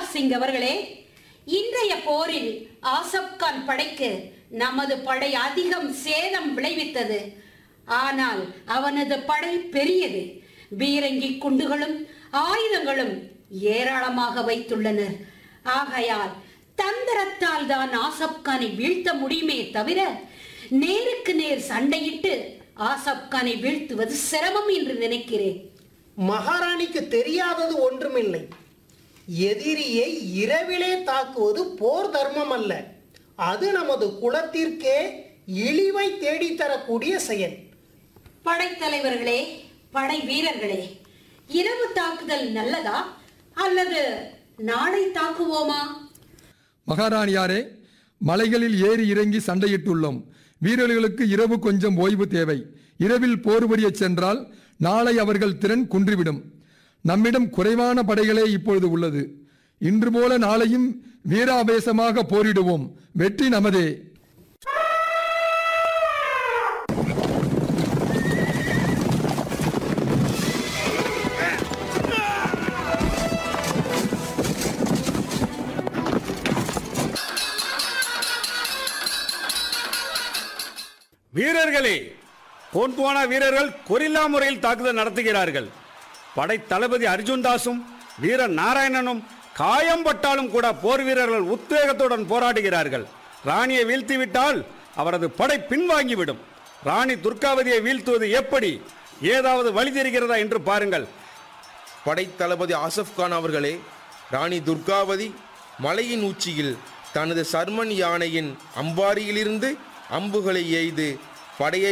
சிங் அவர்களே இன்றைய போரில் ஆசப் கான் படைக்கு நமது படை அதிகம் சேதம் விளைவித்தது ஆனால் அவனது படை பெரியது பீரங்கி குண்டுகளும் ஆயுதங்களும் ஏராளமாக வைத்துள்ளனர் ஆகையால் தந்திரத்தால் தான் ஆசப் கானை வீழ்த்த முடியுமே தவிர நேருக்கு நேர் சண்டையிட்டு ஆசப் கானை வீழ்த்துவது சிரமம் என்று நினைக்கிறேன் மகாராணிக்கு தெரியாதது ஒன்றுமில்லை எதிரியை இரவிலே தாக்குவது போர் தர்மம் அல்ல அது நமது குலத்திற்கே இழிவை தேடித்தரக்கூடிய செயல் படைத்தலைவர்களே படை வீரர்களே இரவு தாக்குதல் நல்லதா அல்லது நாளை தாக்குவோமா மகாராணியாரே மலைகளில் ஏறி இறங்கி சண்டையிட்டுள்ளோம் வீரர்களுக்கு இரவு கொஞ்சம் ஓய்வு தேவை இரவில் போர் புரியச் சென்றால் நாளை அவர்கள் திறன் குன்றிவிடும் நம்மிடம் குறைவான படைகளே இப்பொழுது உள்ளது இன்று போல நாளையும் வீராவேசமாக போரிடுவோம் வெற்றி நமதே வீரர்களே போன்துவானா வீரர்கள் கொரில்லா முறையில் தாக்குதல் நடத்துகிறார்கள் படை தளபதி அர்ஜுன் தாஸும் வீர நாராயணனும் காயம் பட்டாலும் கூட போர் வீரர்கள் உத்வேகத்துடன் போராடுகிறார்கள் ராணியை வீழ்த்திவிட்டால் அவரது படை பின்வாங்கிவிடும் ராணி துர்காவதியை வீழ்த்துவது எப்படி ஏதாவது வழி தெரிகிறதா என்று பாருங்கள் படைத்தளபதி ஆசப் கான் அவர்களே ராணி துர்காவதி மலையின் உச்சியில் தனது சர்மன் யானையின் அம்பாரியிலிருந்து அம்புகளை எய்து படையை